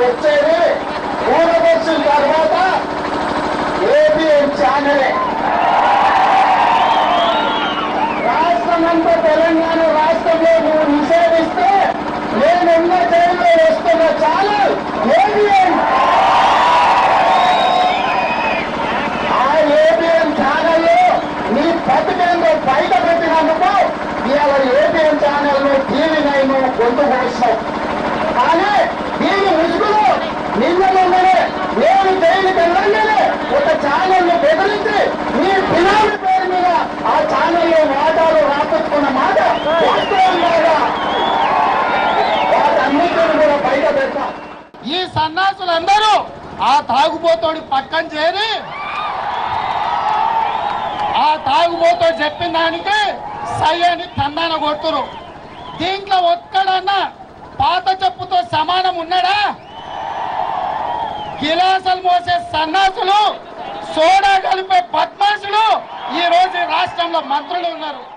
వచ్చేది దూరదర్శన్ తర్వాత ఏబిఎన్ ఛానలే రాష్ట్రమంతా తెలంగాణ రాష్ట్రంలో నువ్వు నిషేధిస్తే నేనున్న జైల్లో వస్తున్న ఛానల్ ఏబిఎన్ ఆ ఏబిఎన్ ఛానల్లో నీ బతికేందో బయట పెట్టినందుకు ఇవాళ ఏబిఎన్ ఛానల్లో టీవీ నైన్ గొంతు కోసినావు కానీ దీని ముసుగులో నిన్న మొన్ననే నేను జైలుకి వెళ్ళంగానే ఒక ఛానల్ని బెదిరించి నీ బినామీ పేరు మీద ఆ ఛానల్లో వాటాలు రాపించుకున్న మాట వాస్తవం కాదా వాటన్నిటిని కూడా బయట పెట్టా ఈ సన్నాసులందరూ ఆ తాగుబోతోడి పక్కన చేరి ఆ తాగుబోతోడు చెప్పిన దానికి సై అని తందాన కొడుతురు దీంట్లో ఒక్కడన్నా పాత చెప్పుతో సమానం ఉన్నాడా గిలాసలు మోసే సన్నాసులు సోడా కలిపే బద్మాసులు ఈ రోజు ఈ రాష్ట్రంలో మంత్రులు ఉన్నారు